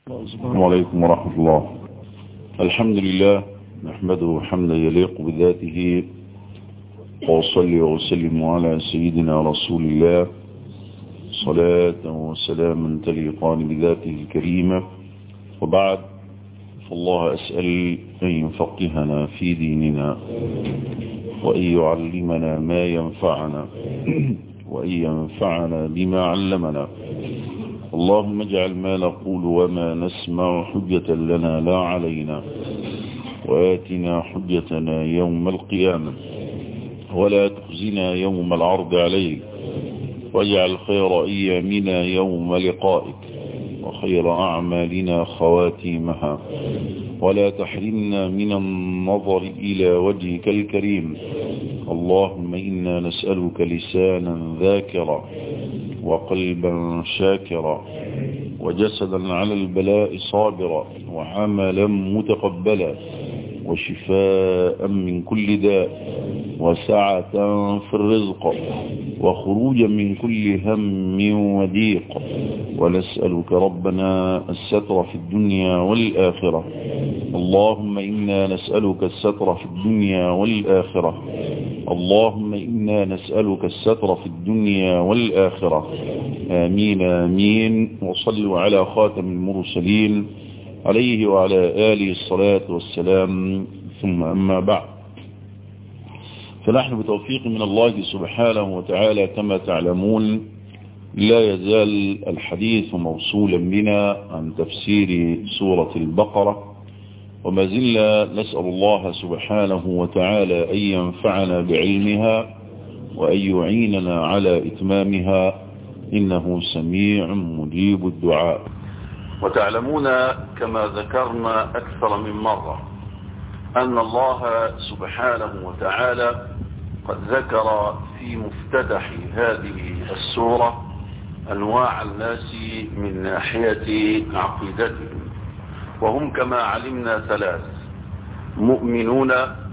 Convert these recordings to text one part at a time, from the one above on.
السلام عليكم ورحمة الله الحمد لله نحمده حمدا يليق بذاته وصلي وسلم على سيدنا رسول الله صلاة وسلاما تليقان بذاته الكريمة وبعد فالله أسأل أن يفقهنا في ديننا وأن يعلمنا ما ينفعنا وأن ينفعنا بما علمنا اللهم اجعل ما نقول وما نسمع حجة لنا لا علينا وآتنا حجتنا يوم القيامة ولا تخزنا يوم العرض عليك واجعل خير أيامنا يوم لقائك وخير أعمالنا خواتيمها ولا تحرمنا من النظر إلى وجهك الكريم اللهم إنا نسألك لسانا ذاكرا وقلبا شاكرا وجسدا على البلاء صابرا وعملا متقبلا وشفاء من كل داء وسعة في الرزق وخروجا من كل هم وضيق ونسألك ربنا الستر في الدنيا والآخرة اللهم إنا نسألك الستر في الدنيا والآخرة اللهم إنا نسألك الستر في الدنيا والآخرة آمين آمين وصلوا على خاتم المرسلين عليه وعلى آله الصلاة والسلام ثم أما بعد فنحن بتوفيق من الله سبحانه وتعالى كما تعلمون لا يزال الحديث موصولا بنا عن تفسير سورة البقرة وما زلنا نسأل الله سبحانه وتعالى أن ينفعنا بعلمها وأن يعيننا على إتمامها إنه سميع مجيب الدعاء وتعلمون كما ذكرنا أكثر من مرة أن الله سبحانه وتعالى قد ذكر في مفتتح هذه السورة أنواع الناس من ناحية عقيدتهم وهم كما علمنا ثلاث مؤمنون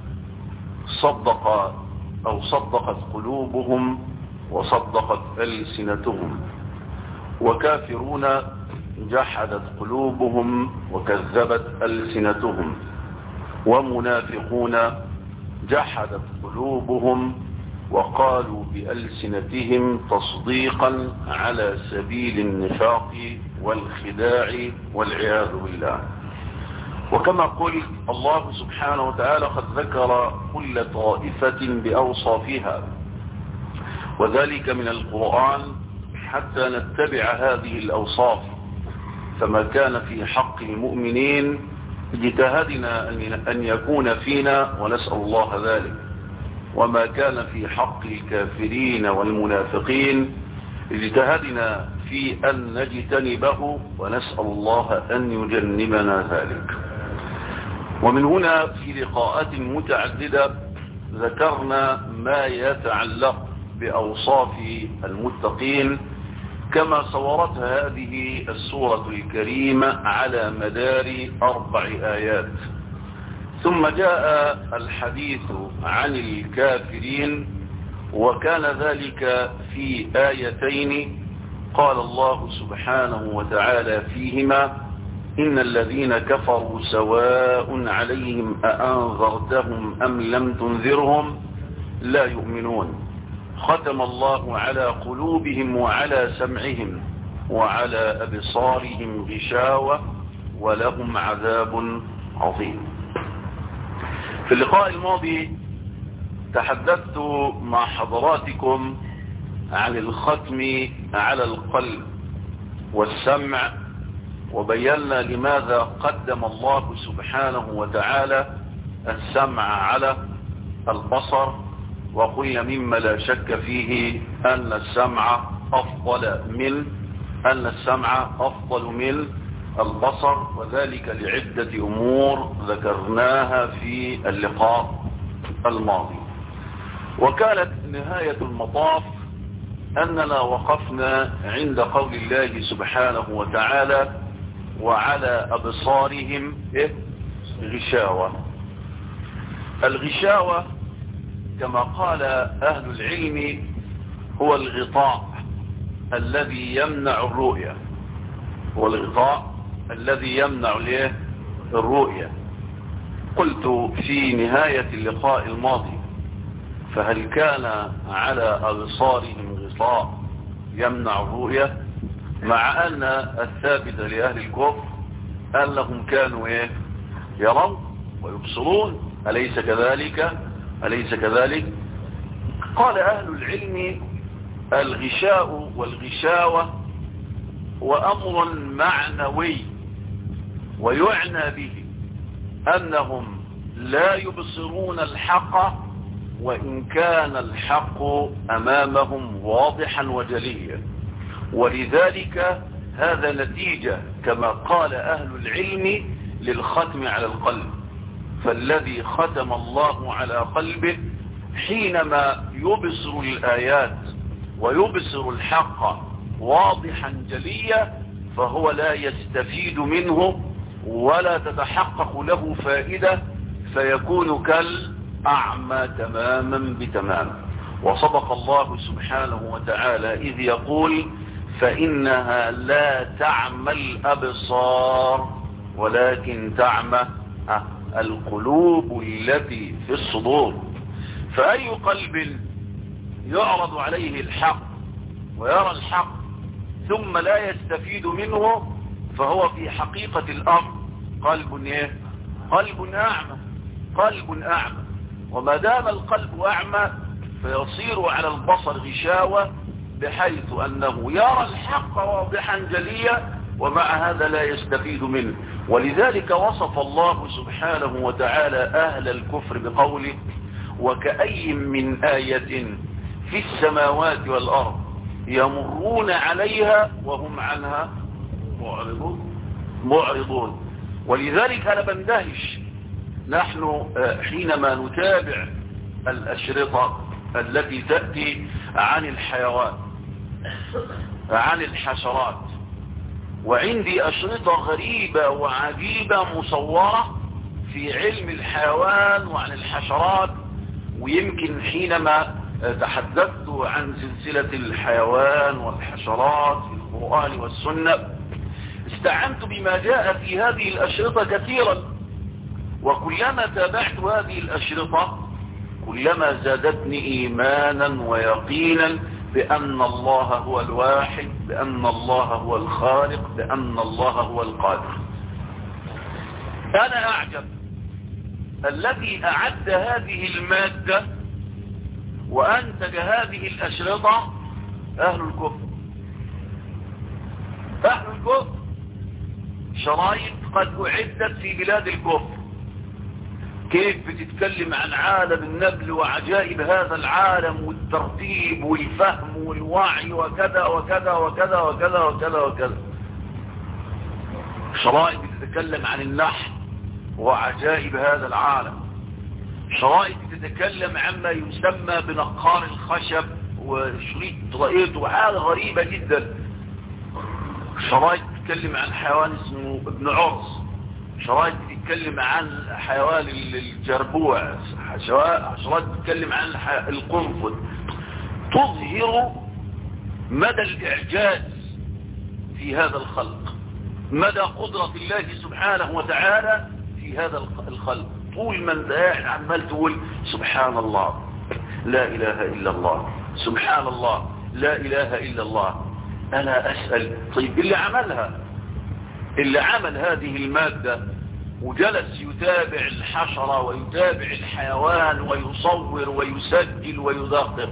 صدق أو صدقت قلوبهم وصدقت ألسنتهم وكافرون جحدت قلوبهم وكذبت ألسنتهم ومنافقون جحدت قلوبهم وقالوا بألسنتهم تصديقا على سبيل النفاق والخداع والعياذ بالله وكما قلت الله سبحانه وتعالى قد ذكر كل طائفة بأوصافها وذلك من القرآن حتى نتبع هذه الأوصاف فما كان في حق المؤمنين اجتهدنا أن يكون فينا ونسأل الله ذلك وما كان في حق الكافرين والمنافقين اجتهدنا في أن نجتنبه ونسأل الله أن يجنبنا ذلك ومن هنا في لقاءات متعددة ذكرنا ما يتعلق بأوصاف المتقين كما صورتها هذه السورة الكريمة على مدار أربع آيات ثم جاء الحديث عن الكافرين وكان ذلك في آيتين قال الله سبحانه وتعالى فيهما إن الذين كفروا سواء عليهم أأنذرتهم أم لم تنذرهم لا يؤمنون ختم الله على قلوبهم وعلى سمعهم وعلى أبصارهم غشاوة ولهم عذاب عظيم في اللقاء الماضي تحدثت مع حضراتكم عن الختم على القلب والسمع وبينا لماذا قدم الله سبحانه وتعالى السمع على البصر وقلنا مما لا شك فيه أن السمع أفضل من أن السمع أفضل من البصر وذلك لعدة أمور ذكرناها في اللقاء الماضي وكانت نهاية المطاف أننا وقفنا عند قول الله سبحانه وتعالى وعلى أبصارهم إيه؟ غشاوة الغشاوة كما قال أهل العلم هو الغطاء الذي يمنع الرؤية هو الغطاء الذي يمنع له الرؤية قلت في نهاية اللقاء الماضي فهل كان على أبصارهم غطاء يمنع الرؤية مع أن الثابت لأهل الكفر أنهم كانوا إيه يرون ويبصرون أليس كذلك أليس كذلك قال أهل العلم الغشاء والغشاوة وأمر معنوي ويعنى به أنهم لا يبصرون الحق وإن كان الحق أمامهم واضحا وجليا ولذلك هذا نتيجة كما قال أهل العلم للختم على القلب فالذي ختم الله على قلبه حينما يبصر الآيات ويبصر الحق واضحا جليا فهو لا يستفيد منه ولا تتحقق له فائدة فيكون كالأعمى تماما بتمام وصدق الله سبحانه وتعالى إذ يقول فإنها لا تعمى الأبصار ولكن تعمى القلوب التي في الصدور فأي قلب يعرض عليه الحق ويرى الحق ثم لا يستفيد منه فهو في حقيقة الأمر قلب ايه قلب أعمى قلب أعمى وما دام القلب أعمى فيصير على البصر غشاوة بحيث أنه يرى الحق واضحا جليا ومع هذا لا يستفيد منه ولذلك وصف الله سبحانه وتعالى أهل الكفر بقوله وكأي من آية في السماوات والأرض يمرون عليها وهم عنها معرضون معرضون ولذلك أنا بندهش نحن حينما نتابع الأشرطة التي تأتي عن الحيوان عن الحشرات وعندي أشرطة غريبة وعجيبة مصورة في علم الحيوان وعن الحشرات ويمكن حينما تحدثت عن سلسلة الحيوان والحشرات في القرآن والسنة استعنت بما جاء في هذه الأشرطة كثيرا وكلما تابعت هذه الأشرطة كلما زادتني إيمانا ويقينا بأن الله هو الواحد بأن الله هو الخالق بأن الله هو القادر أنا أعجب الذي أعد هذه المادة وأنتج هذه الأشرطة أهل الكفر أهل الكفر شرايط قد أعدت في بلاد الكفر كيف بتتكلم عن عالم النبل وعجائب هذا العالم والترتيب والفهم والوعي وكذا وكذا وكذا وكذا وكذا وكذا شرائط بتتكلم عن النحل وعجائب هذا العالم شرائط بتتكلم عما يسمى بنقار الخشب وشريط رأيته حاجة غريبة جدا شرائط بتتكلم عن حيوان اسمه ابن عرس شرائط بتتكلم عن حيوان الجربوع شرائط بتتكلم عن القنفذ تظهر مدى الإعجاز في هذا الخلق مدى قدرة الله سبحانه وتعالى في هذا الخلق طول ما انت قاعد عمال تقول سبحان الله لا إله إلا الله سبحان الله لا إله إلا الله أنا أسأل طيب اللي عملها اللي عمل هذه المادة وجلس يتابع الحشرة ويتابع الحيوان ويصور ويسجل ويدقق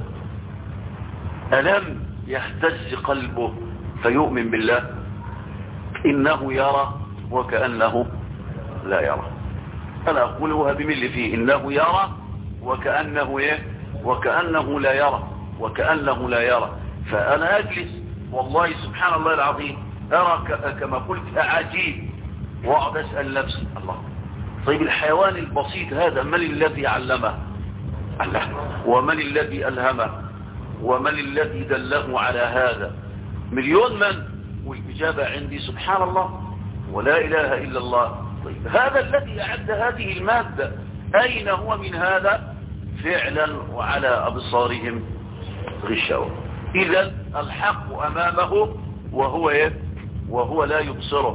ألم يهتز قلبه فيؤمن بالله إنه يرى وكأنه لا يرى أنا أقولها بمل فيه إنه يرى وكأنه إيه وكأنه لا يرى وكأنه لا يرى فأنا أجلس والله سبحان الله العظيم أرى كما قلت أعاجيب وأقعد أسأل نفسي الله طيب الحيوان البسيط هذا من الذي علمه الله ومن الذي ألهمه ومن الذي دله على هذا مليون من والإجابة عندي سبحان الله ولا إله إلا الله طيب هذا الذي أعد هذه المادة أين هو من هذا فعلا وعلى أبصارهم غشاوة إذا الحق أمامه وهو إيه؟ وهو لا يبصره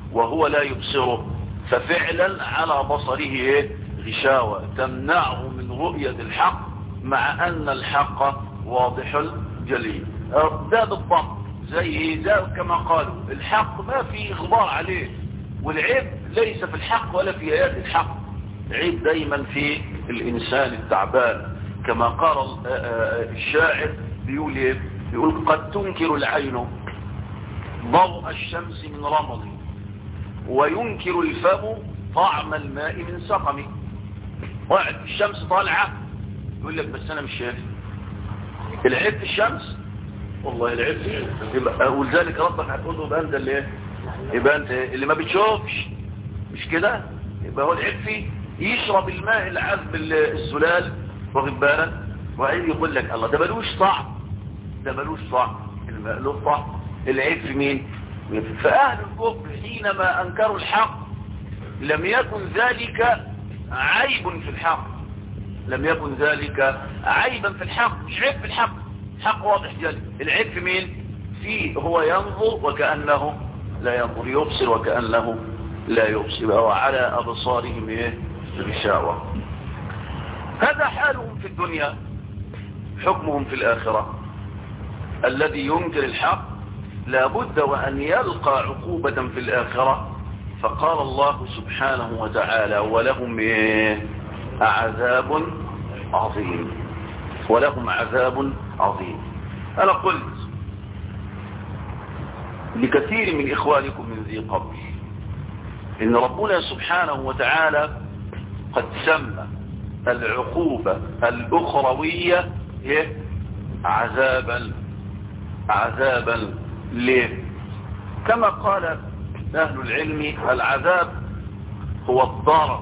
وهو لا يبصره ففعلا على بصره إيه؟ غشاوة تمنعه من رؤية الحق مع أن الحق واضح جلي ده بالضبط زي زي كما قالوا الحق ما في غبار عليه والعيب ليس في الحق ولا في آيات الحق عيب دايما في الإنسان التعبان كما قال الشاعر بيقول ايه بيقول قد تنكر العين ضوء الشمس من رمض وينكر الفم طعم الماء من سقم واحد الشمس طالعة يقول لك بس انا مش شايف العيب في الشمس والله العيب فيه ولذلك ربك هتقول له يبقى انت اللي ايه يبقى انت اللي ما بتشوفش مش كده يبقى هو العيب فيه يشرب الماء العذب الزلال واخد بالك وعين يقول لك الله ده ملوش طعم ده ملوش طعم الماء له طعم العيب في مين فأهل الكفر حينما أنكروا الحق لم يكن ذلك عيب في الحق لم يكن ذلك عيبا في الحق مش عيب في الحق حق واضح جل العيب في مين فيه هو ينظر وكأنه لا ينظر يبصر وكأنه لا يبصر وهو على أبصارهم ايه غشاوة هذا حالهم في الدنيا حكمهم في الآخرة الذي ينكر الحق لابد وأن يلقى عقوبة في الآخرة فقال الله سبحانه وتعالى ولهم إيه؟ عذاب عظيم ولهم عذاب عظيم أنا قلت لكثير من إخوانكم من ذي قبل إن ربنا سبحانه وتعالى قد سمى العقوبة الأخروية إيه؟ عذابا عذابا ليه كما قال أهل العلم العذاب هو الضرر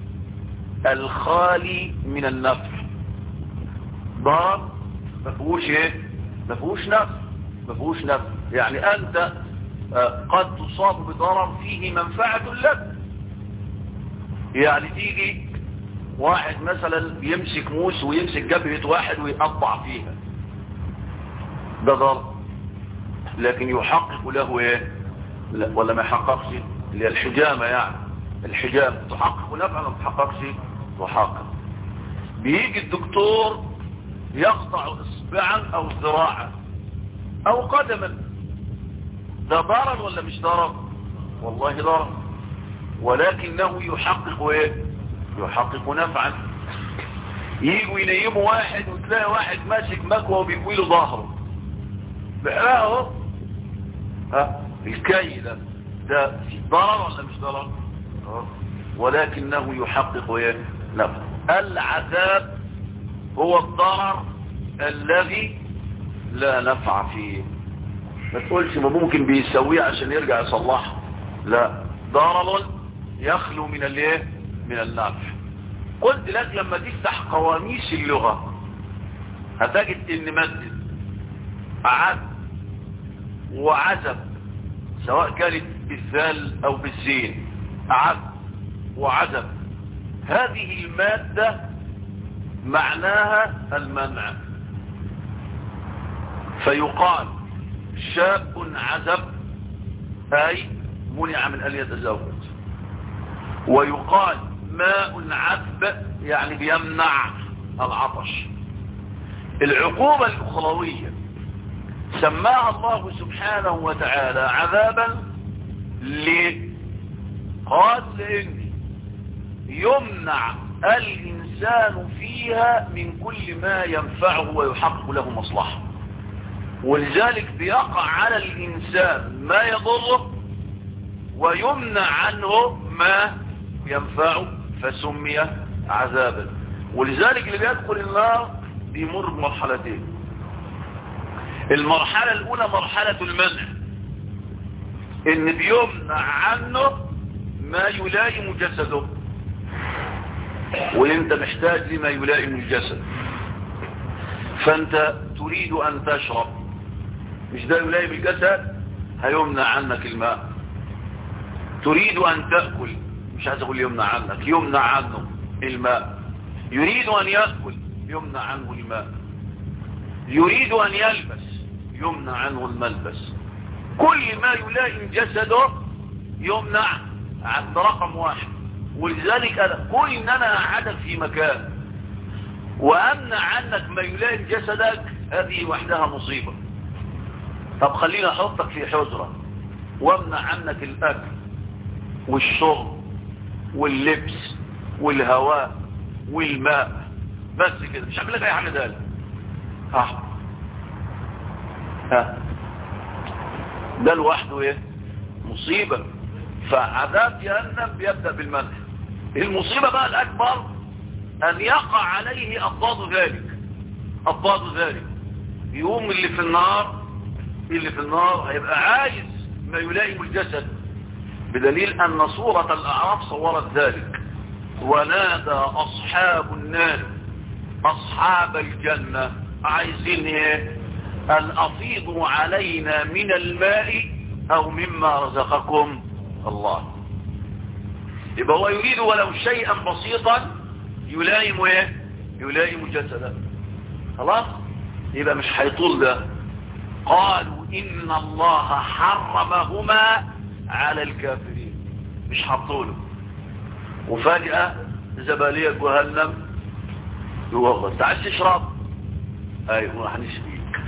الخالي من النفع ضرر ما فيهوش ايه ما فيهوش نفع ما فيهوش نفع يعني انت قد تصاب بضرر فيه منفعة لك يعني تيجي واحد مثلا يمسك موس ويمسك جبهة واحد ويقطع فيها ده ضرر لكن يحقق له ايه لا ولا ما يحققش اللي هي الحجامة يعني الحجامة تحقق نفعا ما تحققش تحقق بيجي الدكتور يقطع اصبعا او ذراعا او قدما ده ضرر ولا مش ضرر والله ضرر ولكنه يحقق ايه يحقق نفعا يجوا ينيموا واحد وتلاقي واحد ماسك مكوى وبيكوي له ظهره بقراه ها الكي ده ده ضرر ولا مش ضرر ولكنه يحقق ايه نفع العذاب هو الضرر الذي لا نفع فيه ما تقولش ما ممكن بيسويه عشان يرجع يصلحه لا ضرر يخلو من الايه من النفع قلت لك لما تفتح قواميس اللغة هتجد ان مد عد وعزب سواء كانت بالذال او بالزين عد وعزب هذه المادة معناها المنع فيقال شاب عزب أي منع من أن يتزوج ويقال ماء عذب يعني بيمنع العطش العقوبة الأخروية سماها الله سبحانه وتعالى عذابا ليه قال لأن يمنع الإنسان فيها من كل ما ينفعه ويحقق له مصلحة ولذلك بيقع على الإنسان ما يضره ويمنع عنه ما ينفعه فسمي عذابا ولذلك اللي بيدخل النار بيمر بمرحلتين المرحلة الأولى مرحلة المنع إن بيمنع عنه ما يلائم جسده وانت محتاج لما يلائم الجسد فانت تريد ان تشرب مش ده يلائم الجسد هيمنع عنك الماء تريد ان تأكل مش عايز اقول يمنع عنك يمنع عنه الماء يريد ان يأكل يمنع عنه الماء يريد ان يلبس يمنع عنه الملبس كل ما يلائم جسده يمنع عند رقم واحد ولذلك أنا كل ان انا اقعدك في مكان وامنع عنك ما يلائم جسدك هذه وحدها مصيبة طب خلينا احطك في حجرة وامنع عنك الاكل والشرب واللبس والهواء والماء بس كده مش هعمل لك اي حاجه ذلك ها ها ده لوحده ايه مصيبه فعذاب جهنم بيبدا بالمنع المصيبه بقى الاكبر ان يقع عليه اضداد ذلك اضداد ذلك يقوم اللي في النار اللي في النار هيبقى عايز ما يلائم الجسد بدليل ان صورة الاعراف صورت ذلك ونادى اصحاب النار اصحاب الجنة عايزين ايه ان افيضوا علينا من الماء او مما رزقكم الله يبقى هو يريد ولو شيئا بسيطا يلائم ايه يلائم جسده خلاص يبقى مش هيطول ده قالوا ان الله حرمهما على الكافرين مش حطوله وفجأة زبالية جهنم يوغل تعال تشرب ايوه هنسقيك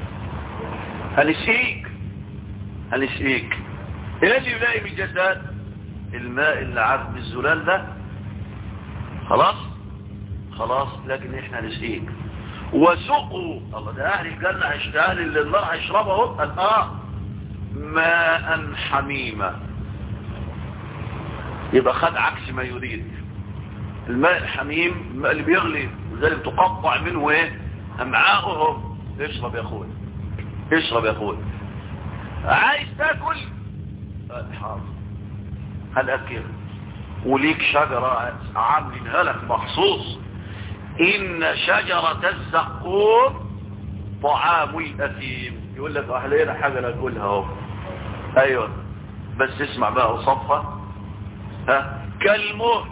هنسقيك هنسقيك ايه اللي يلاقي بالجسد الماء اللي عاد بالزلال ده خلاص خلاص لكن احنا هنسقيك وسقوا الله ده اهل الجنة هيشتغل اللي النار هيشربه قال اه ماء حميما يبقى خد عكس ما يريد الماء الحميم الماء اللي بيغلي وذلك تقطع منه ايه امعاؤهم اشرب يا اخوي اشرب يا اخوي عايز تاكل حاضر هنأكل وليك شجرة عاملينها لك مخصوص ان شجرة الزقوم طعام الاثيم يقول لك احلينا حاجة ناكلها اهو ايوه بس اسمع بقى وصفها ها كالمهر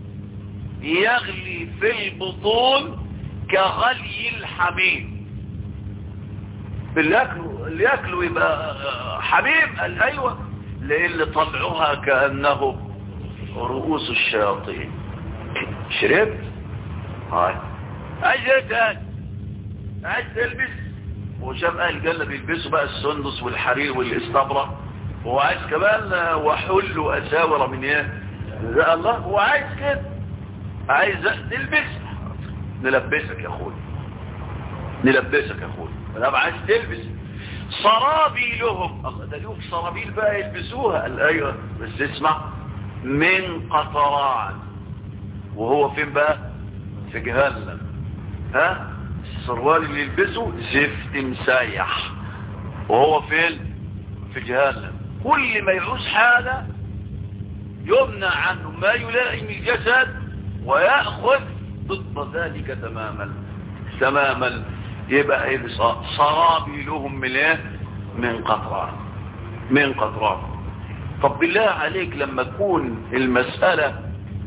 يغلي في البطون كغلي الحميم اللي ياكلوا اللي ياكلوا يبقى حميم قال ايوه لان طلعها كانه رؤوس الشياطين شربت هاي عايز ايه تاني عايز تلبس وشاف اهل الجنه بيلبسوا بقى السندس والحرير والاستبرق هو عايز كمان وحل واساور من ايه ده الله هو عايز كده عايز تلبس نلبسك يا اخوي نلبسك يا اخوي انا عايز تلبس صرابي لهم الله ده لهم صرابيل بقى يلبسوها قال ايوه بس اسمع من قطران وهو فين بقى في جهنم ها السروال اللي يلبسه زفت مسايح وهو فين في جهنم كل ما يعوز حاجة يمنع عنه ما يلائم الجسد ويأخذ ضد ذلك تماما تماما يبقى صرابي لهم من ايه من قطران من قطران طب بالله عليك لما تكون المسألة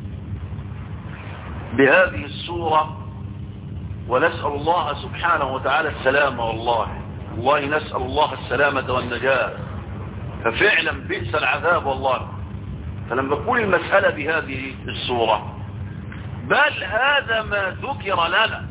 بهذه الصورة ونسأل الله سبحانه وتعالى السلامة والله والله نسأل الله السلامة والنجاة ففعلا بئس العذاب والله فلما تكون المسألة بهذه الصورة بل هذا ما ذكر لنا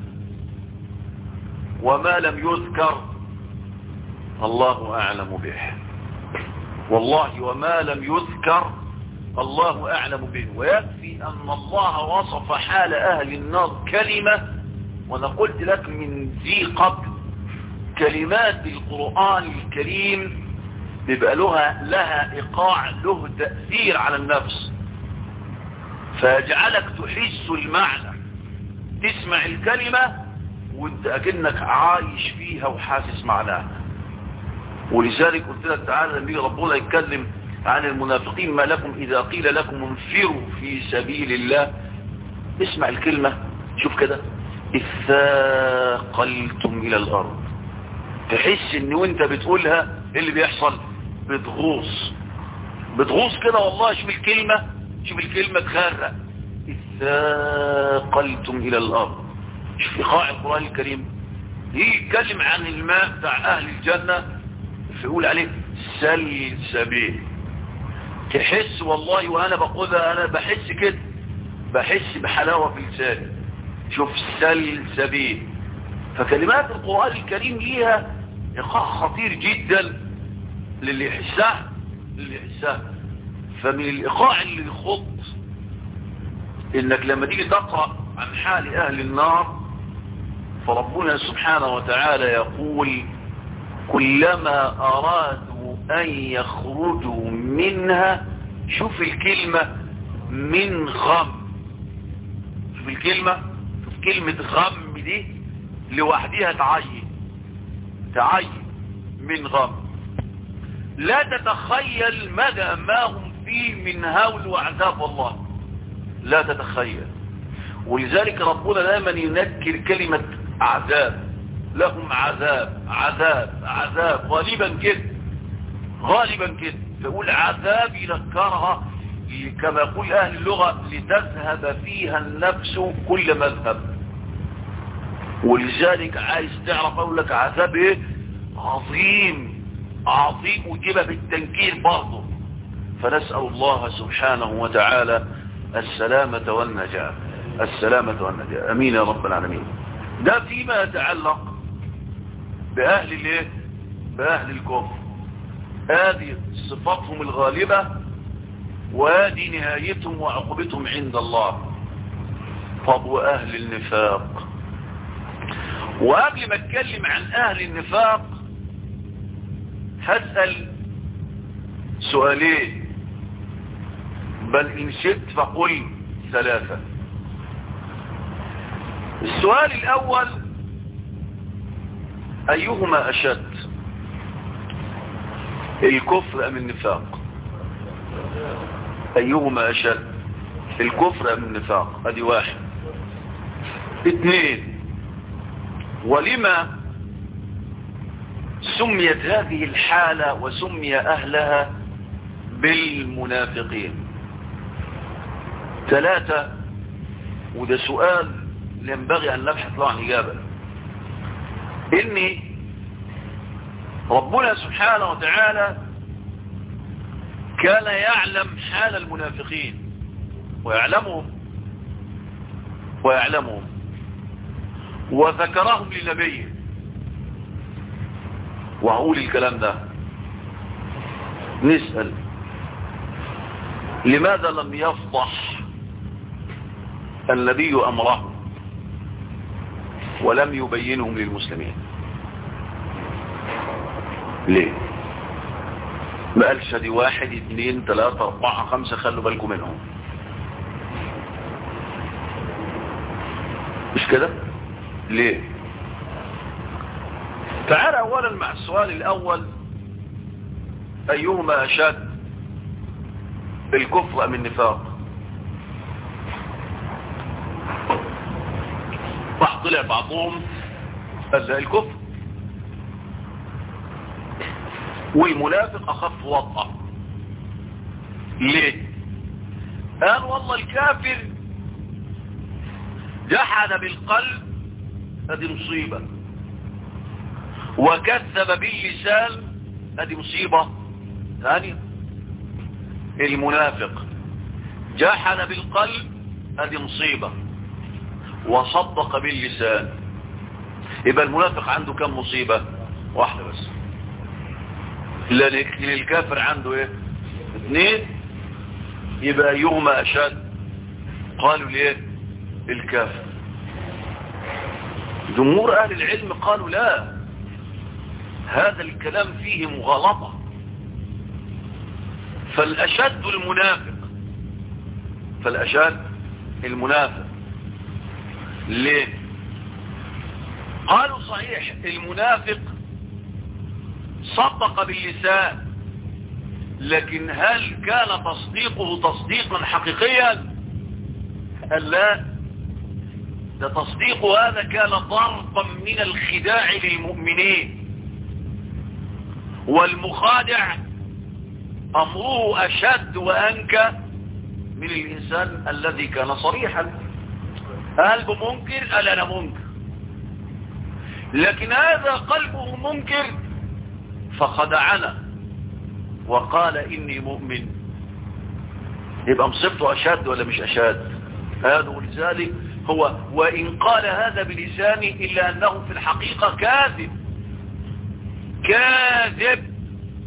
وما لم يذكر الله أعلم به والله وما لم يذكر الله أعلم به ويكفي أن الله وصف حال أهل النار كلمة وأنا قلت لك من ذي قبل كلمات القرآن الكريم بيبقى لها لها إيقاع له تأثير على النفس فيجعلك تحس المعنى تسمع الكلمة وانت أكنك عايش فيها وحاسس معناها ولذلك قلت لك تعالى لما ربنا يتكلم عن المنافقين ما لكم إذا قيل لكم انفروا في سبيل الله اسمع الكلمة شوف كده اثاقلتم إلى الأرض تحس ان وانت بتقولها ايه اللي بيحصل بتغوص بتغوص كده والله شوف الكلمة شوف الكلمة تخرق اثاقلتم إلى الأرض شوف إيقاع القرآن الكريم يتكلم عن الماء بتاع أهل الجنة فيقول عليه سلسبيل تحس والله وانا بقولها انا بحس كده بحس بحلاوة في لساني شوف سلسبيل فكلمات القرآن الكريم ليها إيقاع خطير جدا للي يحسها للي يحسها فمن الإيقاع اللي يخط إنك لما تيجي تقرأ عن حال أهل النار فربنا سبحانه وتعالى يقول كلما أرادوا أن يخرجوا منها شوف الكلمة من غم شوف الكلمة شوف كلمة غم دي لوحدها تعين تعين من غم لا تتخيل مدى ما هم فيه من هول وعذاب الله لا تتخيل ولذلك ربنا دائما ينكر كلمة عذاب لهم عذاب عذاب عذاب غالبا كده غالبا كده فيقول عذاب يذكرها كما يقول أهل اللغة لتذهب فيها النفس كل مذهب ولذلك عايز تعرف اقول لك عذاب ايه عظيم عظيم وجيبها بالتنكير برضه فنسأل الله سبحانه وتعالى السلامة والنجاة السلامة والنجاة امين يا رب العالمين ده فيما يتعلق باهل الايه باهل الكفر هذه صفاتهم الغالبة وهذه نهايتهم وعقوبتهم عند الله طب واهل النفاق وقبل ما اتكلم عن اهل النفاق هسأل سؤالين بل ان شئت فقل ثلاثة السؤال الاول ايهما اشد الكفر ام النفاق ايهما اشد الكفر ام النفاق ادي واحد اثنين ولما سميت هذه الحالة وسمي أهلها بالمنافقين ثلاثة وده سؤال ينبغي أن نبحث له عن إجابة إني ربنا سبحانه وتعالى كان يعلم حال المنافقين ويعلمهم ويعلمهم وذكرهم لنبيه وهقول الكلام ده نسأل لماذا لم يفضح النبي أمره ولم يبينهم للمسلمين ليه ما قالش دي واحد اثنين ثلاثة اربعة خمسة خلوا بالكم منهم مش كده ليه تعال اولا مع السؤال الاول ايهما اشد الكفر ام النفاق راح طلع بعضهم قال لا الكفر والمنافق اخف وطأ ليه قال والله الكافر جحد بالقلب ادي مصيبة وكذب باللسان ادي مصيبة ثانية المنافق جحد بالقلب ادي مصيبة وصدق باللسان يبقى المنافق عنده كم مصيبة واحدة بس لان الكافر عنده ايه اثنين يبقى ايهما اشد قالوا ليه الكافر جمهور اهل العلم قالوا لا هذا الكلام فيه مغالطة فالاشد المنافق فالاشد المنافق ليه قالوا صحيح المنافق صدق باللسان لكن هل كان تصديقه تصديقا حقيقيا قال لا ده تصديق هذا كان ضربا من الخداع للمؤمنين والمخادع أمره أشد وأنكى من الإنسان الذي كان صريحا قلبه منكر قال أنا منكر لكن هذا قلبه منكر فخدعنا وقال إني مؤمن يبقى مصيبته اشد ولا مش اشد هذا ولذلك هو وان قال هذا بلسانه الا انه في الحقيقة كاذب كاذب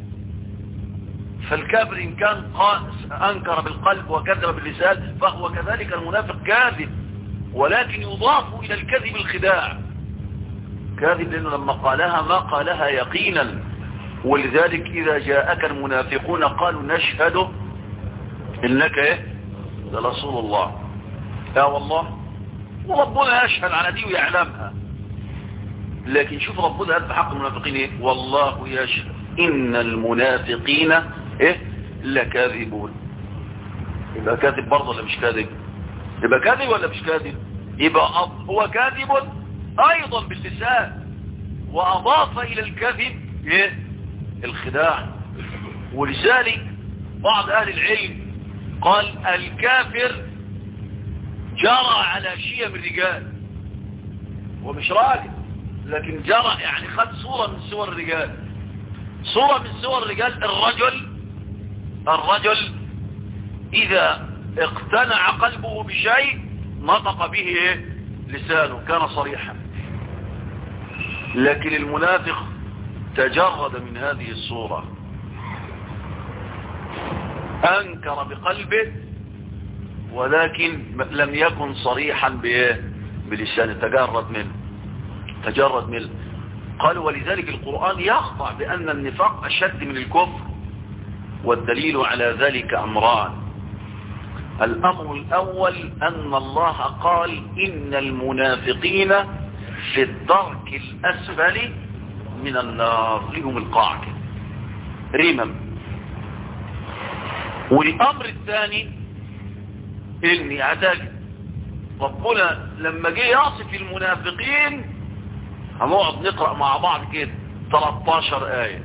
فالكافر إن كان أنكر بالقلب وكذب باللسان فهو كذلك المنافق كاذب ولكن يضاف إلى الكذب الخداع كاذب لأنه لما قالها ما قالها يقينا ولذلك إذا جاءك المنافقون قالوا نشهد إنك إيه لرسول الله يا والله وربنا يشهد على دي ويعلمها لكن شوف ربنا قال في حق المنافقين إيه والله يشهد إن المنافقين إيه لكاذبون يبقى كاذب برضه ولا مش كاذب يبقى كاذب ولا مش كاذب يبقى هو كاذب أيضا باللسان وأضاف إلى الكذب إيه الخداع ولذلك بعض أهل العلم قال الكافر جرى على شيم الرجال ومش راجل لكن جرى يعني خد صورة من صور الرجال صورة من صور الرجال الرجل الرجل إذا اقتنع قلبه بشيء نطق به إيه؟ لسانه كان صريحا لكن المنافق تجرد من هذه الصورة أنكر بقلبه ولكن لم يكن صريحا بإيه؟ بلسانه تجرد منه تجرد منه قال ولذلك القرآن يخضع بأن النفاق أشد من الكفر والدليل على ذلك أمران الأمر الأول أن الله قال إن المنافقين في الدرك الأسفل من النار لهم القاعدة رمم والأمر الثاني إني أعتقد ربنا لما جه يصف المنافقين هنقعد نقرأ مع بعض كده 13 آية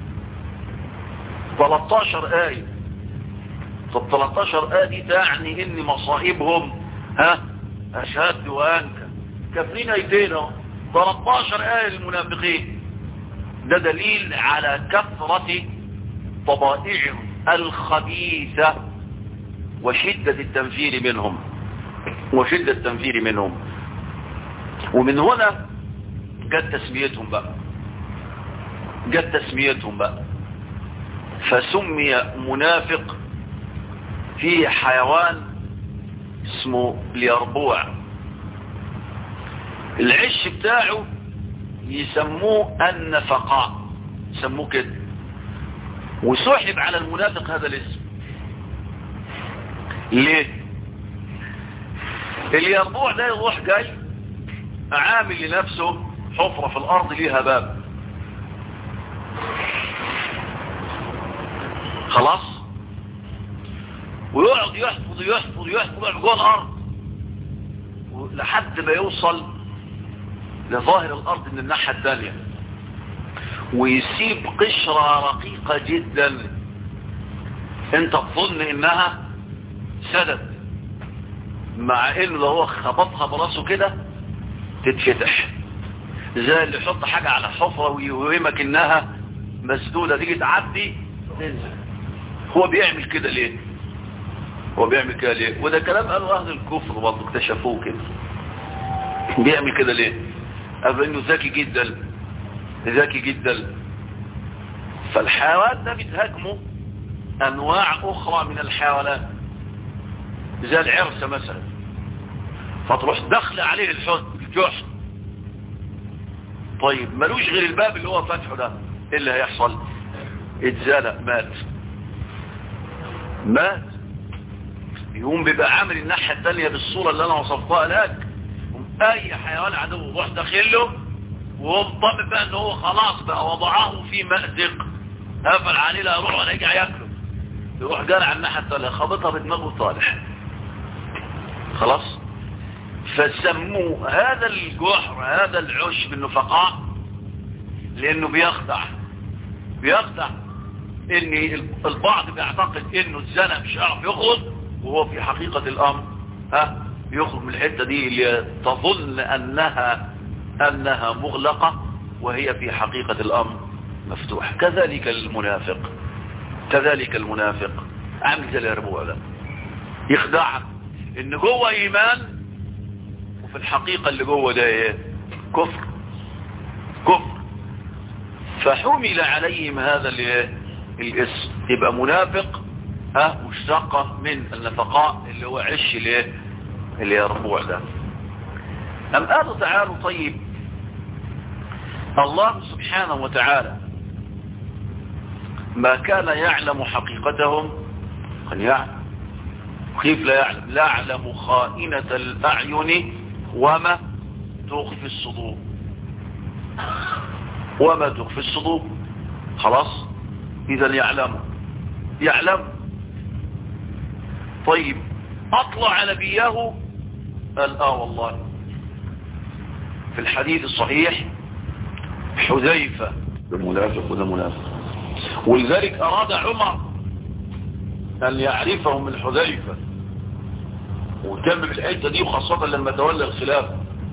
13 آية طب 13 آية دي تعني ان مصائبهم ها أشد وأنكى كافرين ايتين 13 آية للمنافقين ده دليل على كثرة طبائعهم الخبيثة وشدة التنفير منهم وشدة التنفير منهم ومن هنا جت تسميتهم بقى جت تسميتهم بقى فسمي منافق في حيوان اسمه اليربوع العش بتاعه يسموه النفقاء يسموه كده وسحب على المنافق هذا الاسم ليه اليربوع ده يروح جاي عامل لنفسه حفرة في الارض ليها باب خلاص ويقعد يحفظ يحفظ يحفظ جوه الارض لحد ما يوصل لظاهر الارض من الناحية الثانية ويسيب قشرة رقيقة جدا انت تظن انها سدد مع انه لو هو خبطها براسه كده تتفتح زي اللي يحط حاجة على حفرة ويوهمك انها مسدودة تيجي تعدي تنزل هو بيعمل كده ليه هو بيعمل كده ليه وده كلام قالوا اهل الكفر برضه اكتشفوه كده بيعمل كده ليه قالوا انه ذكي جدا ذكي جدا فالحيوان ده بتهاجمه انواع اخرى من الحيوانات زي العرسة مثلا فتروح دخل عليه الحد الجحر طيب ملوش غير الباب اللي هو فتحه ده ايه اللي هيحصل اتزلق مات مات يقوم بيبقى عامل الناحية التانية بالصورة اللي انا وصفتها لك اي حيوان عدو يروح داخله وهم طالب بقى ان هو خلاص بقى وضعه في مأزق قفل عليه لا يروح ولا يرجع ياكله يروح جارع على الناحية التانية خبطها بدماغه طالح خلاص فسموه هذا الجحر هذا العش بالنفقاء لانه بيخدع بيخدع ان البعض بيعتقد انه الزنا مش هيعرف يخرج وهو في حقيقة الامر ها يخرج من الحتة دي اللي تظن انها انها مغلقة وهي في حقيقة الامر مفتوح كذلك المنافق كذلك المنافق عامل زي الاربوع ده يخدعك ان جوه ايمان وفي الحقيقة اللي جوه ده ايه كفر كفر فحمل عليهم هذا الايه الاسم يبقى منافق ها مشتقة من النفقاء اللي هو عش الايه اللي هي الربوع ده أم قالوا تعالوا طيب الله سبحانه وتعالى ما كان يعلم حقيقتهم كان يعلم كيف لا يعلم لا يعلم خائنة الأعين وما تخفي الصدور وما تخفي الصدور خلاص إذا يعلم يعلم طيب أطلع نبيه قال آه والله في الحديث الصحيح حذيفة ده منافق وده منافق ولذلك أراد عمر أن يعرفه من حذيفة وكان بالحتة دي وخاصة لما تولى الخلافة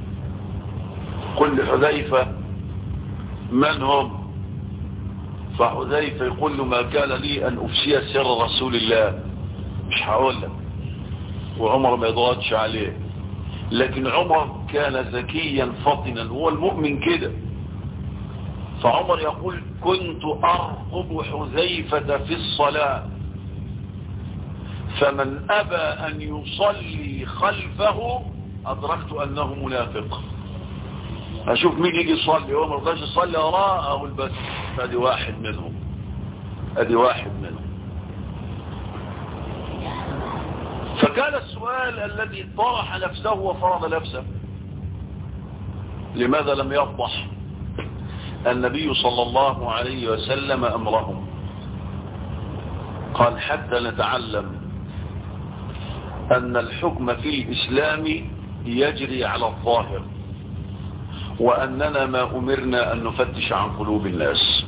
قل لحذيفة من هم فحذيفة يقول له ما كان لي أن أفشي سر رسول الله مش هقول لك وعمر ما يضغطش عليه لكن عمر كان ذكيا فطنا هو المؤمن كده فعمر يقول كنت أرقب حذيفة في الصلاة فمن أبى أن يصلي خلفه أدركت أنه منافق أشوف مين يجي يصلي هو مرضاش يصلي وراه أقول بس أدي واحد منهم أدي واحد منهم فكان السؤال الذي طرح نفسه وفرض نفسه لماذا لم يفضح النبي صلى الله عليه وسلم أمرهم قال حتى نتعلم أن الحكم في الإسلام يجري على الظاهر وأننا ما أمرنا أن نفتش عن قلوب الناس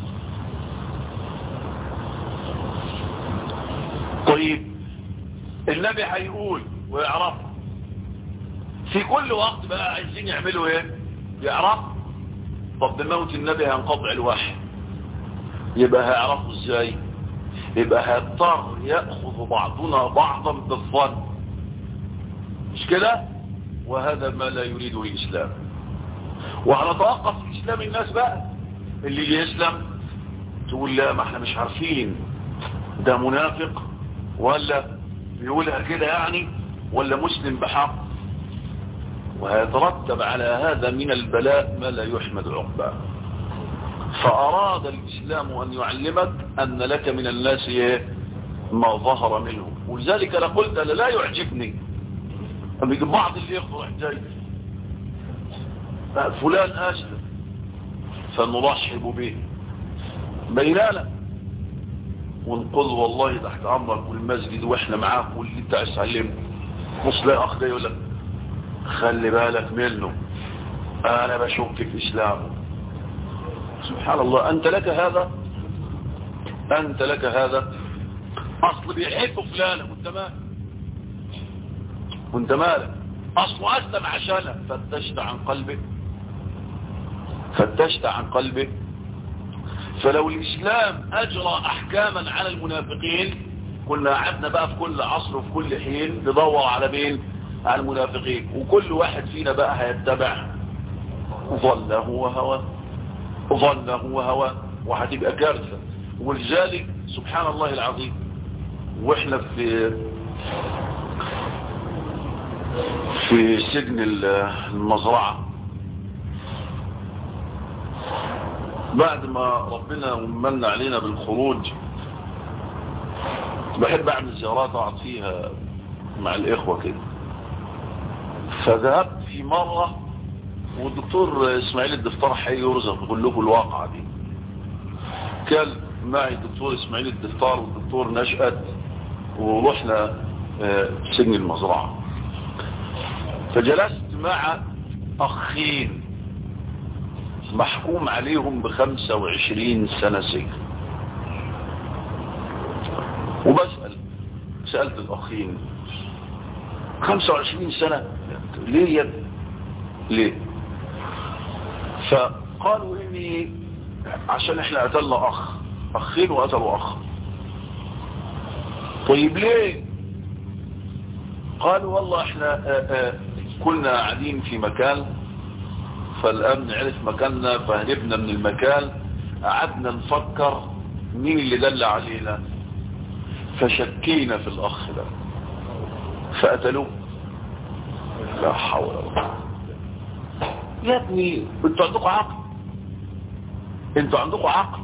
طيب النبي هيقول ويعرف في كل وقت بقى عايزين يعملوا ايه يعرف طب بموت النبي هينقطع الوحي يبقى هيعرفوا ازاي يبقى هيضطر يأخذ بعضنا بعضا بالظن مش كده وهذا ما لا يريده الإسلام وهنتوقف في إسلام الناس بقى اللي يسلم تقول لا ما احنا مش عارفين ده منافق ولا بيقولها كده يعني ولا مسلم بحق وهيترتب على هذا من البلاء ما لا يحمد عقباه فأراد الإسلام أن يعلمك أن لك من الناس ما ظهر منه ولذلك أنا قلت أنا لا يعجبني أما بعض اللي يخضر حجاج فلان أسلم فنرحب به بينانا ونقول والله تحت أمرك والمسجد وإحنا معاك واللي انت عايز تعلمه مص لا أخ ده يقول لك خلي بالك منه أنا بشك في إسلامه سبحان الله أنت لك هذا أنت لك هذا أصل بيحب فلانة وانت مالك وانت مالك أصله أسلم عشانه فتشت عن قلبه فتشت عن قلبه فلو الإسلام أجرى أحكاما على المنافقين كنا قعدنا بقى في كل عصر وفي كل حين ندور على مين على المنافقين وكل واحد فينا بقى هيتبع ظله وهواه ظنه وهواه وهتبقى كارثة ولذلك سبحان الله العظيم واحنا في في سجن المزرعة بعد ما ربنا من علينا بالخروج بحب اعمل زيارات اقعد فيها مع الاخوة كده فذهبت في مرة والدكتور اسماعيل الدفتار حي يرزق يقول لكم الواقعة دي كان معي الدكتور اسماعيل الدفتار والدكتور نشأت ورحنا سجن المزرعة فجلست مع أخين محكوم عليهم بخمسة وعشرين سنة سجن وبسأل سألت الأخين خمسة وعشرين سنة ليه يا ليه فقالوا إني عشان احنا قتلنا أخ أخين وقتلوا أخ طيب ليه قالوا والله احنا آآ آآ كنا قاعدين في مكان فالامن عرف مكاننا فهربنا من المكان قعدنا نفكر مين اللي دل علينا فشكينا في الاخ ده فقتلوه لا حول ولا قوه يا ابني انتوا عندكم عقل انتوا عندكم عقل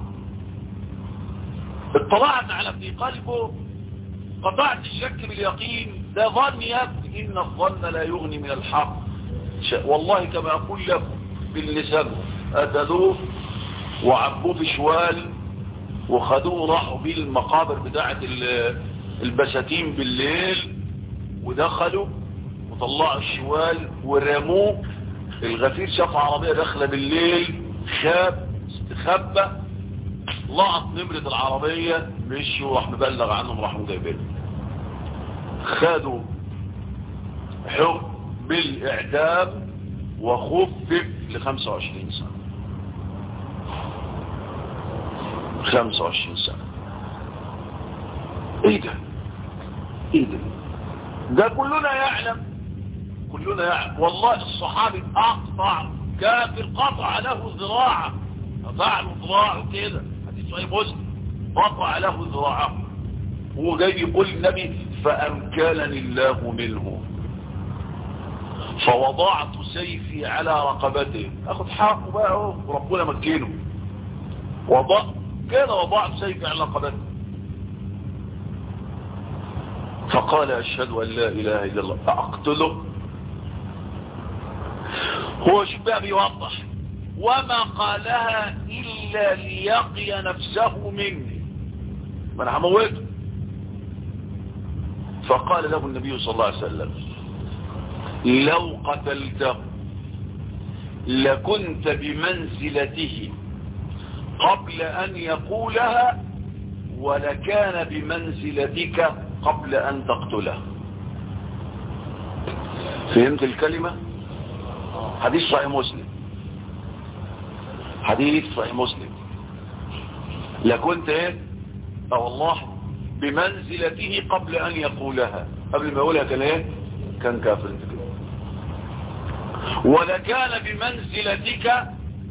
اطلعت على ابن قلبه قطعت الشك باليقين ده ظن يا ابني ان الظن لا يغني من الحق والله كما اقول لكم باللسان قتلوه وعبوه في شوال وخدوه راحوا بيه المقابر بتاعه البساتين بالليل ودخلوا وطلعوا الشوال ورموه الغفير شاف عربية داخلة بالليل خاب استخبى لقط نمرة العربية مشوا راح مبلغ عنهم راحوا جايبينه خدوا حكم بالإعدام وخفف ل 25 سنة 25 سنة ايه ده ايه ده ده كلنا يعلم كلنا يعلم والله الصحابي اقطع كافر قطع له ذراعه قطع له ذراعه كده حديث صحيح مسلم قطع له ذراعه هو جاي يقول النبي فامكنني الله منه فوضعت سيفي على رقبته اخذ حقه بقى اهو وربنا مكنه وضع كده وضعت سيفي على رقبته فقال اشهد ان لا اله الا الله اقتله هو شو بقى بيوضح وما قالها إلا ليقي نفسه مني ما انا هموته فقال له النبي صلى الله عليه وسلم لو قتلته لكنت بمنزلته قبل أن يقولها ولكان بمنزلتك قبل أن تقتله فهمت الكلمة؟ حديث صحيح مسلم حديث صحيح مسلم لكنت ايه اه والله بمنزلته قبل ان يقولها قبل ما يقولها كان ايه كان كافر انت كده ولكان بمنزلتك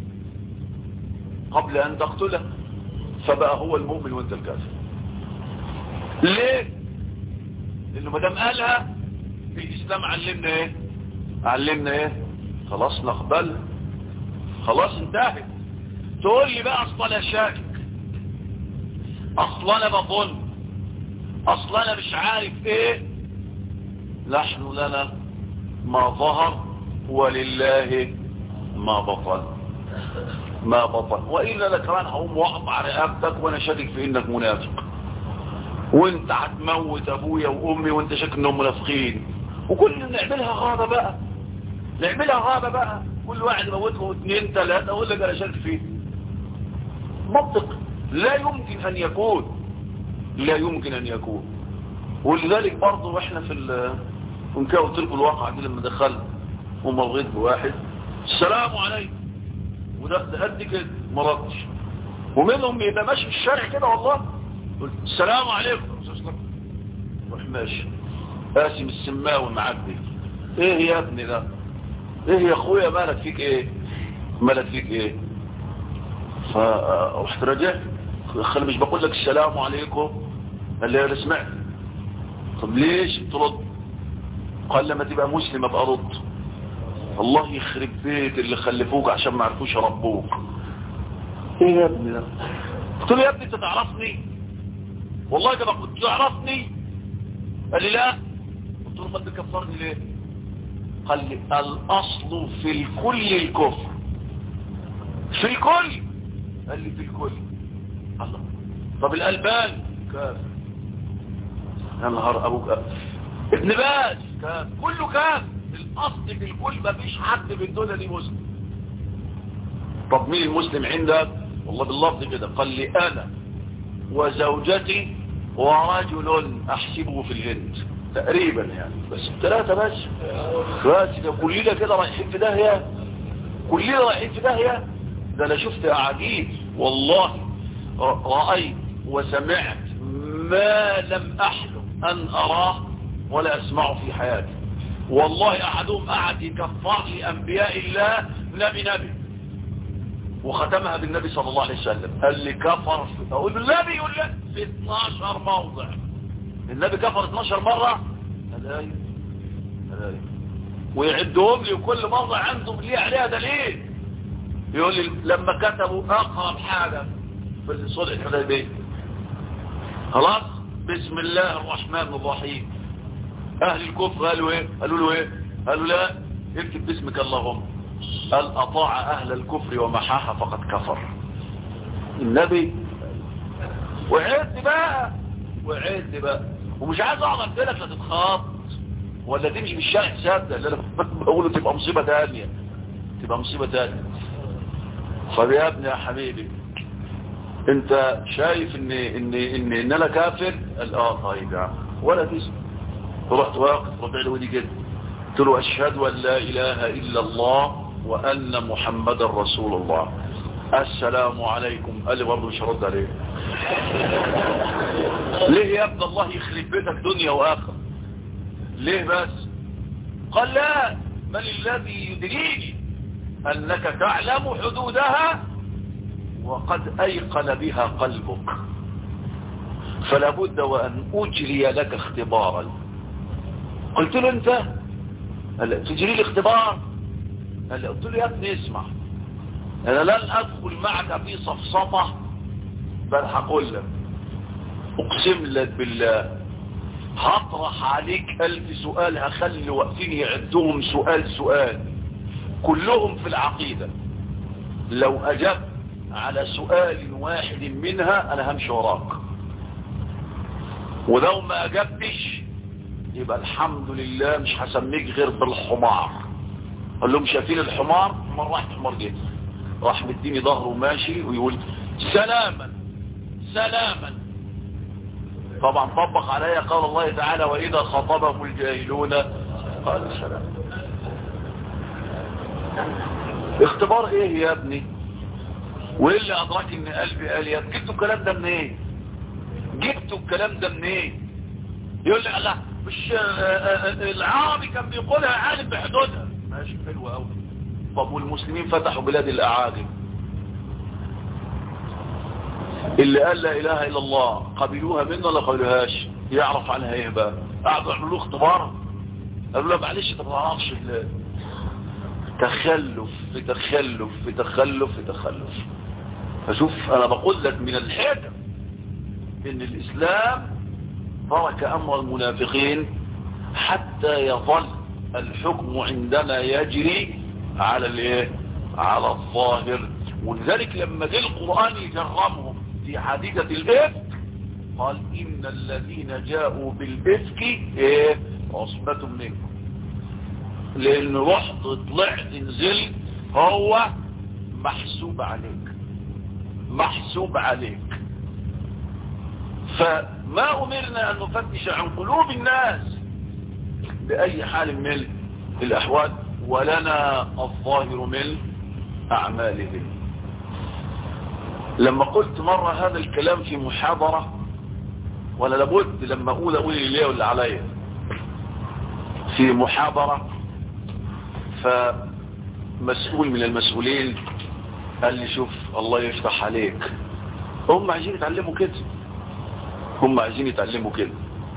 قبل ان تقتله فبقى هو المؤمن وانت الكافر ليه لانه مدام قالها في الاسلام علمنا ايه علمنا ايه خلاص نقبل خلاص انتهت تقول لي بقى اصلا انا شاكك اصلا انا بظن اصلا انا مش عارف ايه نحن لنا ما ظهر ولله ما بطن ما بطن وإلا لك كمان هقوم واقطع رقبتك وانا شاكك في انك منافق وانت هتموت ابويا وامي وانت شاكك انهم منافقين وكل نعملها غابة بقى نعملها غابة بقى كل واحد موته اثنين ثلاثة اقول لك انا شاك فيه منطق لا يمكن ان يكون لا يمكن ان يكون ولذلك برضه واحنا في ال كنت قلت لكم الواقع دي لما دخلت ومرغيت بواحد السلام عليكم وده قد كده ما ردش ومنهم يبقى ماشي في الشارع كده والله قلت السلام عليكم روح ماشي قاسم السماوي معدي ايه يا ابني ده ايه يا اخويا مالك فيك ايه مالك فيك ايه فرحت رجعت خلي مش بقول لك السلام عليكم قال لي انا سمعت طب ليش ترد قال لما تبقى مسلم ابقى رد الله يخرب بيت اللي خلفوك عشان ما عرفوش يربوك ايه يا ابني ده قلت له يا ابني انت تعرفني والله كما كنت تعرفني قال لي لا قلت له ما تكفرني ليه قال لي الاصل في الكل الكفر في الكل قال لي في الكل الله طب الالبان كافر يا نهار ابوك ابن باز كافر كله كافر الاصل في الكل ما فيش حد في الدنيا دي مسلم طب مين المسلم عندك والله باللفظ كده قال لي انا وزوجتي ورجل احسبه في الهند تقريبا يعني بس ثلاثة بس بس ده كلنا كده رايحين في داهية كلنا رايحين في داهية ده انا شفت عجيب والله رأيت وسمعت ما لم احلم ان اراه ولا اسمعه في حياتي والله احدهم قعد يكفر لي انبياء الله نبي نبي وختمها بالنبي صلى الله عليه وسلم قال لي كفر في اقول النبي يقول لك في 12 موضع النبي كفر 12 مرة قال ايوه قال ايوه ويعدهم لي وكل موضع عندهم ليه عليها دليل يقول لي لما كتبوا اقرب حاجة في صلح الحديبيه خلاص بسم الله الرحمن الرحيم اهل الكفر قالوا ايه قالوا له ايه قالوا لا اكتب باسمك اللهم قال اطاع اهل الكفر ومحاها فقد كفر النبي وعدت بقى وعدت بقى ومش عايز اقعد امثلك لا تتخاط ولا تمشي بالشارع تصدق اللي انا بقوله تبقى مصيبه تانية تبقى مصيبه تانية طب يا ابني يا حبيبي انت شايف ان ان ان, إن انا كافر قال اه طيب يا عم ولا تسمع رحت واقف ربع له ودي كده قلت له اشهد ان لا اله الا الله وان محمدا رسول الله السلام عليكم قال لي برضه مش هرد عليه ليه يا ابن الله يخرب بيتك دنيا واخره ليه بس قال لا بل الذي يدريني انك تعلم حدودها وقد ايقن بها قلبك فلا بد وان اجري لك اختبارا قلت له انت قال تجري لي اختبار قال قلت له يا ابني اسمع انا لن ادخل معك في صفصفة بل هقول لك اقسم لك بالله هطرح عليك الف سؤال هخلي واقفين يعدهم سؤال سؤال كلهم في العقيدة لو اجبت على سؤال واحد منها انا همشي وراك ولو ما اجبتش يبقى الحمد لله مش هسميك غير بالحمار قال لهم شايفين الحمار مرة واحد حمار جدا راح مديني ظهره وماشي ويقول سلاما سلاما طبعا طبق عليا قال الله تعالى وإذا خطبهم الجاهلون قال سلام اختبار ايه يا ابني وايه اللي ادراك ان قلبي قال يا جبتوا الكلام ده منين ايه؟ جبتوا الكلام ده منين ايه؟ يقول لي الله مش العربي كان بيقولها عالم بحدودها ماشي حلو قوي طب والمسلمين فتحوا بلاد الاعاجم اللي قال لا اله الا الله قبلوها منه ولا قبلوهاش يعرف عنها ايه بقى قعدوا يعملوا له اختبار قالوا له معلش انت ما تعرفش تخلف في تخلف في تخلف في تخلف فشوف انا بقول لك من الحكم ان الاسلام ترك امر المنافقين حتى يظل الحكم عندنا يجري على الايه على الظاهر ولذلك لما جه القرآن يجرمهم في حديثة الإفك قال إن الذين جاءوا بالإفك إيه عصبة منكم لأن رحت طلعت نزلت هو محسوب عليك محسوب عليك فما أمرنا أن نفتش عن قلوب الناس بأي حال من الأحوال ولنا الظاهر من أعمالهم لما قلت مرة هذا الكلام في محاضرة ولا لابد لما أقول أقول لي ولا عليا في محاضرة فمسؤول من المسؤولين قال لي شوف الله يفتح عليك هم عايزين يتعلموا كده هم عايزين يتعلموا كده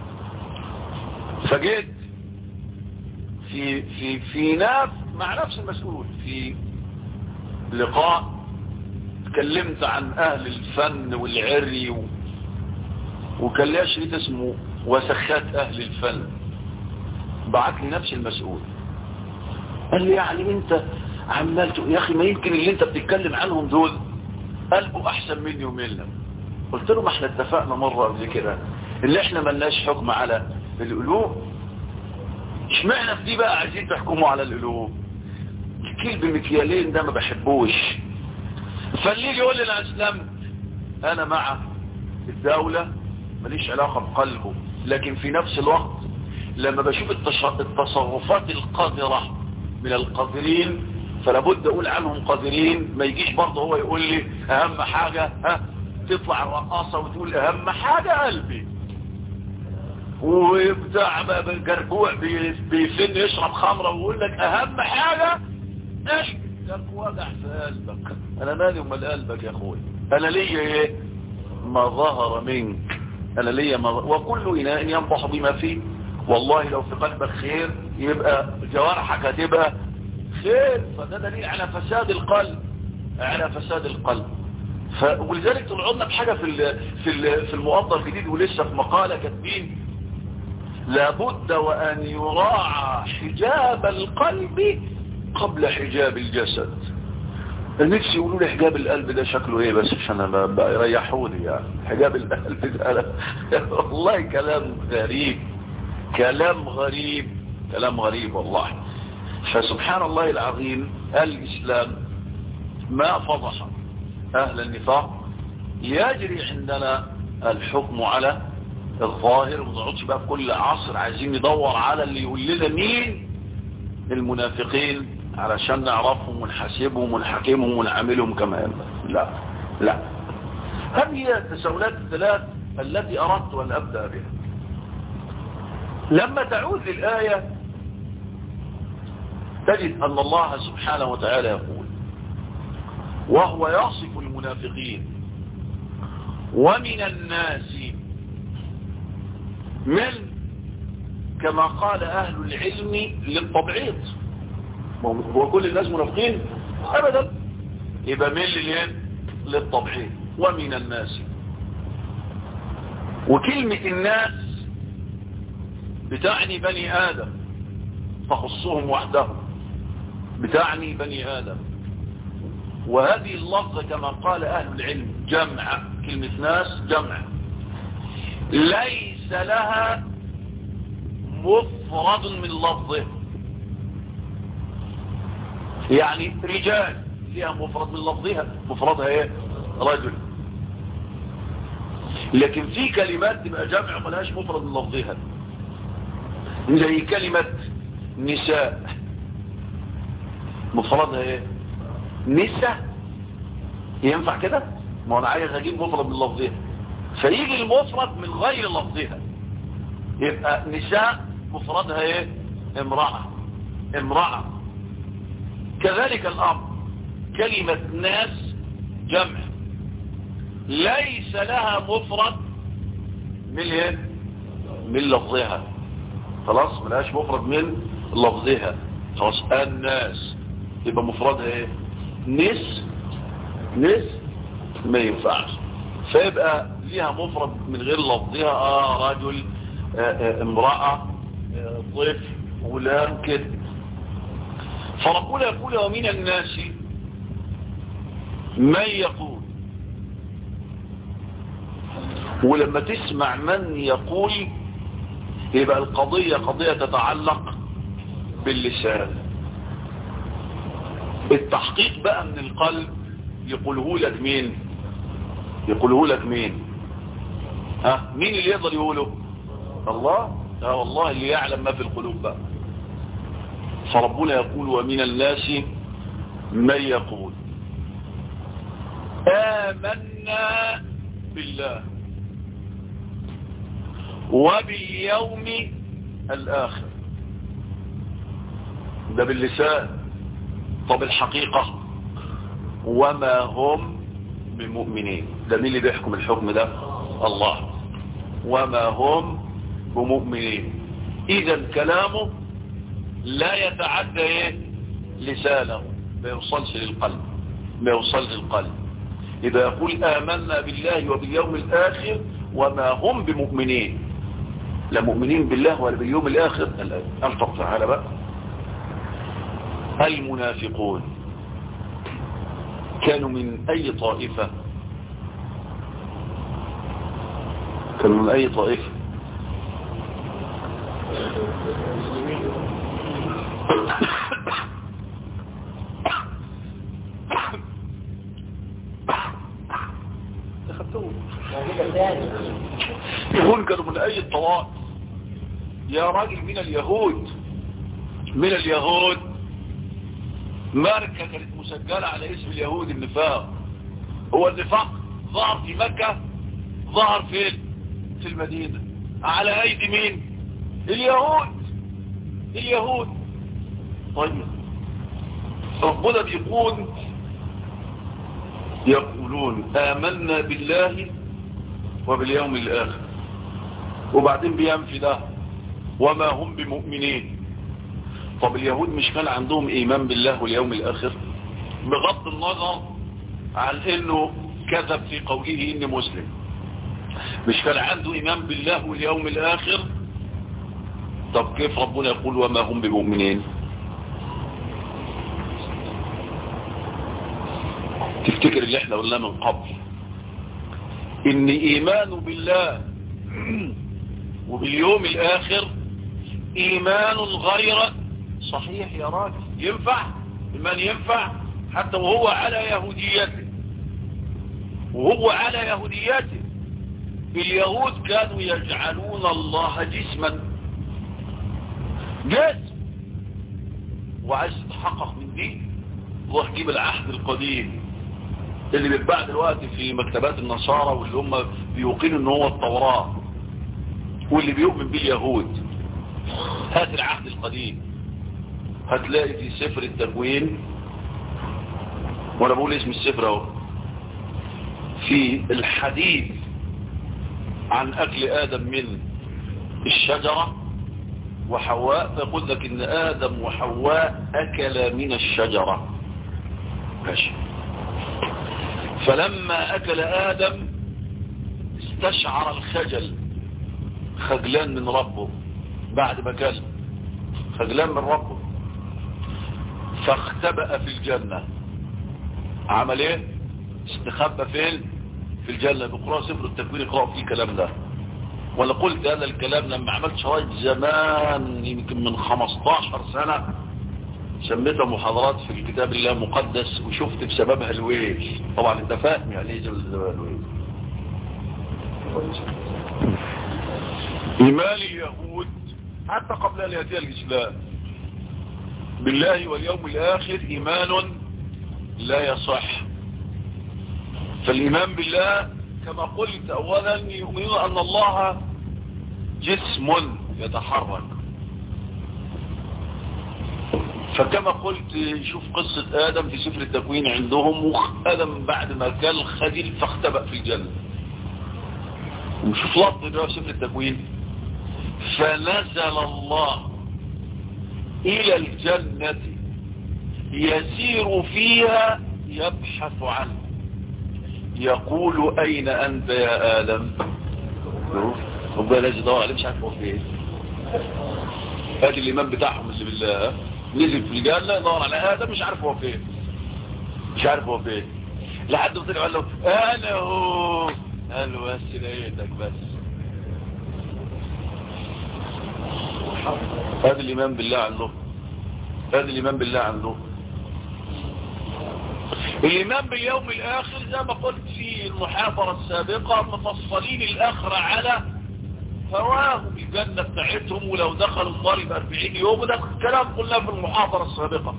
فجيت في في في ناس مع نفس المسؤول في لقاء اتكلمت عن اهل الفن والعري و... وكان ليا شريط اسمه وسخات اهل الفن بعت لي نفس المسؤول قال لي يعني انت عمال يا اخي ما يمكن اللي انت بتتكلم عنهم دول قلبه احسن مني ومنك قلت له ما احنا اتفقنا مرة قبل كده اللي احنا ملناش حكم على القلوب اشمعنى في دي بقى عايزين تحكموا على القلوب الكلب مكيالين ده ما بحبوش فاللي يجي يقول لي انا اسلمت انا مع الدولة ماليش علاقة بقلبه لكن في نفس الوقت لما بشوف التصرفات القذرة من القذرين فلابد اقول عنهم قذرين ما يجيش برضه هو يقول لي اهم حاجة ها تطلع الرقاصة وتقول اهم حاجة قلبي وبتاع جرجوع بيفن يشرب خمرة ويقول لك اهم حاجة ايش لك وجع في قلبك انا مالي امال قلبك يا اخوي انا ليا ايه ما ظهر منك انا ليا ما وكل اناء ينضح بما فيه والله لو في قلبك خير يبقى جوارحك هتبقى خير فده دليل على فساد القلب على فساد القلب ف... ولذلك طلعونا بحاجة في ال... في ال... في الموضع الجديد ولسه في مقالة كاتبين لابد وأن يراعى حجاب القلب قبل حجاب الجسد نفسي يقولوا لي حجاب القلب ده شكله ايه بس عشان بقى يريحوني يعني حجاب القلب ده والله كلام غريب كلام غريب كلام غريب والله فسبحان الله العظيم الإسلام ما فضح أهل النفاق يجري عندنا الحكم على الظاهر وما نقعدش بقى في كل عصر عايزين ندور على اللي يقول لنا مين المنافقين علشان نعرفهم ونحاسبهم ونحاكمهم ونعاملهم كما ينبغي لا لا هذه هي التساؤلات الثلاث التي أردت أن أبدأ بها لما تعود للآية تجد أن الله سبحانه وتعالى يقول وهو يصف المنافقين ومن الناس من كما قال أهل العلم للتبعيض هو كل الناس منافقين أبدا يبقى من للين للتبعيض ومن الناس وكلمة الناس بتعني بني آدم تخصهم وحدهم بتعني بني آدم وهذه اللفظة كما قال أهل العلم جمع كلمة ناس جمع ليس لها مفرد من لفظه يعني رجال فيها مفرد من لفظها مفردها ايه رجل لكن في كلمات تبقى جمع ملهاش مفرد من لفظها زي كلمة نساء مفردها ايه نساء ينفع كده ما انا عايز اجيب مفرد من لفظها فيجي المفرد من غير لفظها يبقى نساء مفردها ايه امرأة امرأة كذلك الامر كلمة ناس جمع ليس لها مفرد من ايه من لفظها خلاص ملهاش مفرد من لفظها خلاص الناس يبقى مفردها ايه نس نس ما ينفعش فيبقى ليها مفرد من غير لفظها اه رجل آه آه امرأة آه طفل غلام كده فربنا يقول ومن الناس من يقول ولما تسمع من يقول يبقى القضية قضية تتعلق باللسان التحقيق بقى من القلب يقوله لك مين يقوله لك مين ها مين اللي يقدر يقوله الله اه والله اللي يعلم ما في القلوب بقى فربنا يقول ومن الناس من يقول آمنا بالله وباليوم الآخر ده باللسان طب الحقيقة وما هم بمؤمنين ده مين اللي بيحكم الحكم ده الله وما هم بمؤمنين اذا كلامه لا يتعدى ايه لسانه ما يوصلش للقلب ما يوصلش للقلب اذا يقول آمنا بالله وباليوم الآخر وما هم بمؤمنين لا مؤمنين بالله ولا باليوم الآخر ألطف تعالى بقى المنافقون كانوا من أي طائفة كانوا من أي طائفة يقول كانوا من أي الطوائف يا راجل من اليهود من اليهود ماركة كانت مسجلة على اسم اليهود النفاق هو النفاق ظهر في مكة ظهر فين في المدينة على ايدي مين اليهود اليهود طيب ربنا بيقول يقولون آمنا بالله وباليوم الآخر وبعدين بينفي ده وما هم بمؤمنين طب اليهود مش كان عندهم إيمان بالله واليوم الآخر بغض النظر عن انه كذب في قوله اني مسلم مش كان عنده ايمان بالله واليوم الاخر طب كيف ربنا يقول وما هم بمؤمنين تفتكر اللي احنا قلنا من قبل ان ايمان بالله وباليوم الاخر ايمان غير صحيح يا راجل ينفع ايمان ينفع حتى وهو على يهوديته وهو على يهوديته اليهود كانوا يجعلون الله جسما جسم وعايز تتحقق من دي روح جيب العهد القديم اللي بيتباع دلوقتي في مكتبات النصارى واللي هم بيوقنوا ان هو التوراة واللي بيؤمن به اليهود هات العهد القديم هتلاقي في سفر التكوين وانا بقول اسم السفر اهو في الحديث عن اكل ادم من الشجرة وحواء فيقول لك ان ادم وحواء اكل من الشجرة ماشي فلما اكل ادم استشعر الخجل خجلان من ربه بعد ما كل خجلان من ربه فاختبأ في الجنة عمل ايه استخبى فين في الجنة بقراء سفر التكوين يقرأ فيه الكلام ده ولا قلت هذا الكلام لما عملت شرايط زمان يمكن من 15 سنة سميتها محاضرات في الكتاب الله مقدس وشفت بسببها الويل طبعا انت فاهم يعني ايه سببها الويل ايمان اليهود حتى قبل ان ياتي الاسلام بالله واليوم الاخر ايمان لا يصح فالايمان بالله كما قلت اولا يؤمنون ان الله جسم يتحرك فكما قلت شوف قصة آدم في سفر التكوين عندهم آدم بعد ما كان خجل فاختبأ في الجنة وشوف لفظ ده في سفر التكوين فنزل الله إلى الجنة يسير فيها يبحث عنه يقول أين أنت يا آدم ربنا لازم يدور عليه مش عارف هو فين هات الإمام بتاعهم اللي بالله نزل في الجنة يدور على آدم مش عارف هو فين مش عارف هو فين لحد ما طلع قال له أنا هو قال له بس لقيتك بس هذا الإيمان بالله عنده هذا الإيمان بالله عنده الإيمان باليوم الآخر زي ما قلت في المحاضرة السابقة مفصلين الآخرة على هواهم الجنة بتاعتهم ولو دخلوا النار ب 40 يوم ده كلام قلنا في المحاضرة السابقة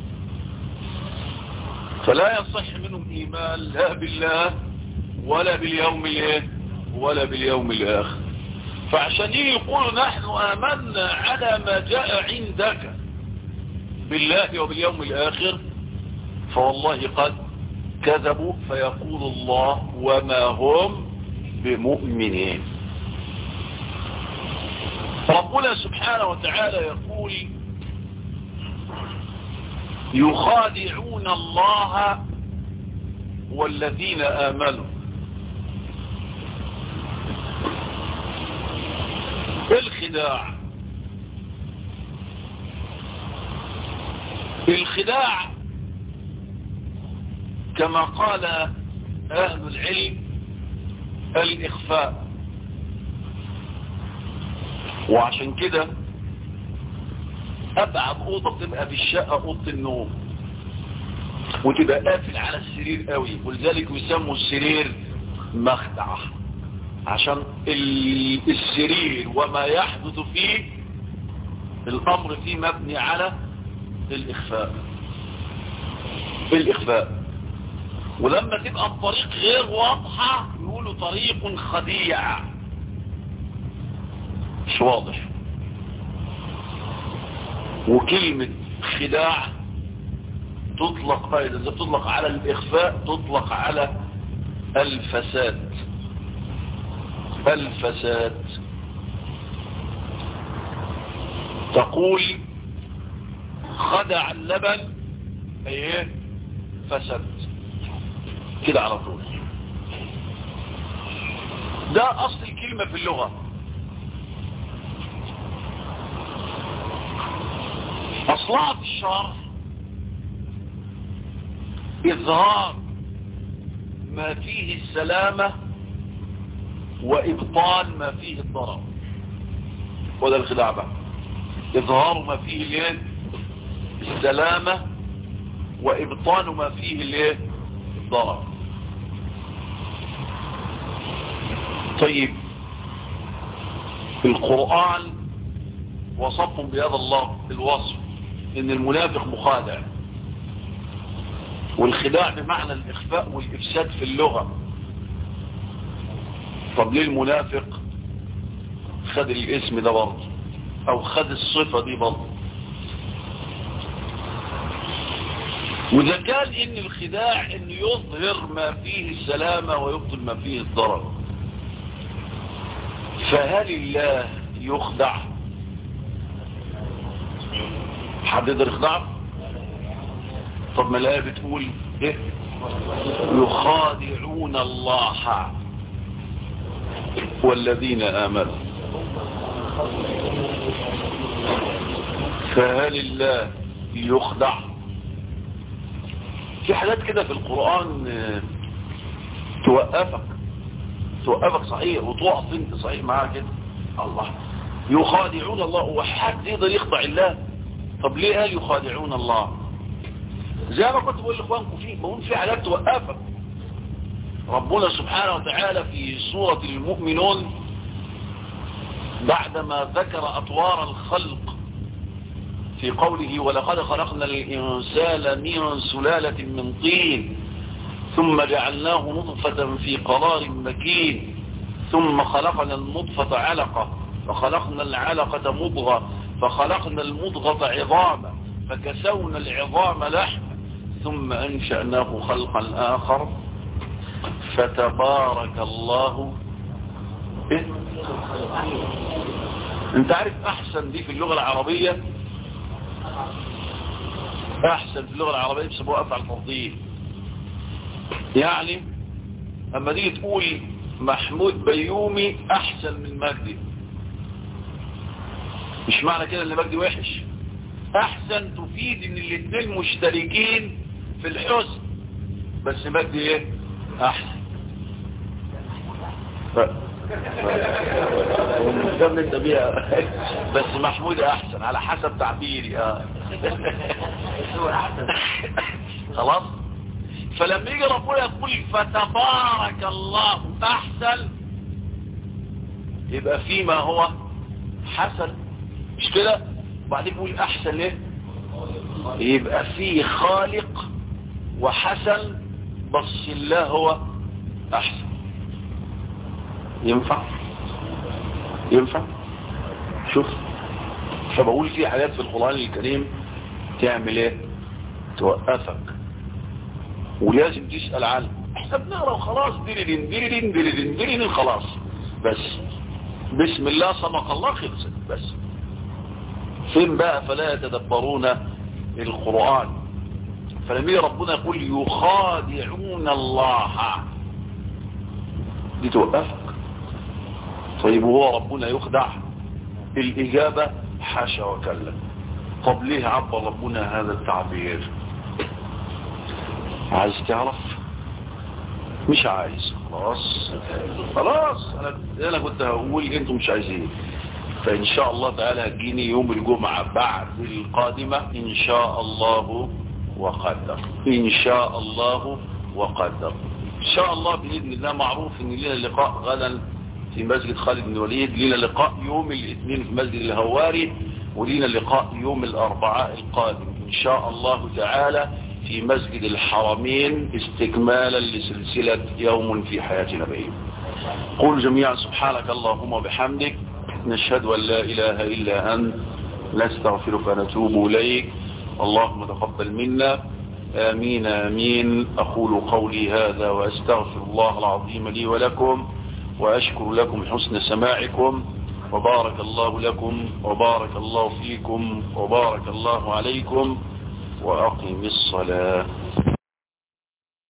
فلا يصح منهم إيمان لا بالله ولا باليوم الايه ولا باليوم الآخر فعشان يقولوا نحن آمنا على ما جاء عندك بالله وباليوم الآخر فوالله قد كذبوا فيقول الله وما هم بمؤمنين ربنا سبحانه وتعالى يقول يخادعون الله والذين آمنوا الخداع الخداع كما قال أهل العلم الإخفاء وعشان كده أبعد أوضة تبقى في الشقة أوضة النوم وتبقى قافل على السرير قوي ولذلك يسموا السرير مخدعة عشان السرير وما يحدث فيه الأمر فيه مبني على الإخفاء الإخفاء ولما تبقى الطريق غير واضحة يقولوا طريق خديع مش واضح وكلمة خداع تطلق ايضا اذا تطلق على الاخفاء تطلق على الفساد الفساد تقول خدع اللبن ايه فسد كده على طول ده اصل الكلمة في اللغة اصلها في الشرع اظهار ما فيه السلامة وابطال ما فيه الضرر وده الخداع بقى اظهار ما فيه الايه السلامة وابطال ما فيه الايه الضرر طيب القرآن وصفهم بهذا الله الوصف ان المنافق مخادع والخداع بمعنى الاخفاء والافساد في اللغة طب ليه المنافق خد الاسم ده برضه او خد الصفة دي برضه واذا كان ان الخداع ان يظهر ما فيه السلامة ويبطل ما فيه الضرر فهل الله يخدع حد يقدر يخدع طب ما الآية بتقول ايه يخادعون الله والذين آمنوا فهل الله يخدع في حاجات كده في القرآن توقفك توقفك صحيح وتقف انت صحيح معاه كده الله يخادعون الله وحد يقدر يخضع الله طب ليه قال يخادعون الله زي ما كنت بقول لاخوانكم في بقول في حاجات توقفك ربنا سبحانه وتعالى في سورة المؤمنون بعدما ذكر أطوار الخلق في قوله ولقد خلقنا الإنسان من سلالة من طين ثم جعلناه نطفة في قرار مكين ثم خلقنا النطفة علقة فخلقنا العلقة مضغة فخلقنا المضغة عظاما فكسونا العظام لحما ثم أنشأناه خلقا آخر فتبارك الله إيه؟ انت عارف احسن دي في اللغة العربية احسن في اللغة العربية بسبوها افعل تفضيل يعني اما تيجي تقول محمود بيومي احسن من مجدي مش معنى كده ان مجدي وحش احسن تفيد ان الاثنين مشتركين في الحسن بس مجدي ايه احسن ف... ومهتم انت بيها بس محمود احسن على حسب تعبيري اه خلاص فلما يجي ربنا يقول فتبارك الله احسن يبقى فيما هو حسن مش كده وبعدين يقول احسن ليه يبقى فيه خالق وحسن بس الله هو احسن ينفع ينفع شوف فبقول في حاجات في القرآن الكريم تعمل ايه توقفك ولازم تسأل عنه احنا بنقرا وخلاص ديرين ديرين ديرين ديرين خلاص بس بسم الله صدق الله خلصت بس فين بقى فلا يتدبرون القرآن فلما ربنا يقول يخادعون الله دي توقفك طيب وهو ربنا يخدع الإجابة حاشا وكلا طب ليه عبر ربنا هذا التعبير عايز تعرف مش عايز خلاص خلاص انا انا كنت هقول انتم مش عايزين فان شاء الله تعالى هتجيني يوم الجمعة بعد القادمة ان شاء الله وقدر ان شاء الله وقدر ان شاء الله باذن الله معروف ان لنا لقاء غدا في مسجد خالد بن الوليد لنا لقاء يوم الاثنين في مسجد الهواري ولينا لقاء يوم الاربعاء القادم ان شاء الله تعالى في مسجد الحرمين استكمالا لسلسلة يوم في حياة نبينا قول جميعا سبحانك اللهم وبحمدك نشهد أن لا إله إلا أنت نستغفرك ونتوب إليك اللهم تقبل منا آمين آمين أقول قولي هذا وأستغفر الله العظيم لي ولكم وأشكر لكم حسن سماعكم وبارك الله لكم وبارك الله فيكم وبارك الله عليكم وأقم الصلاة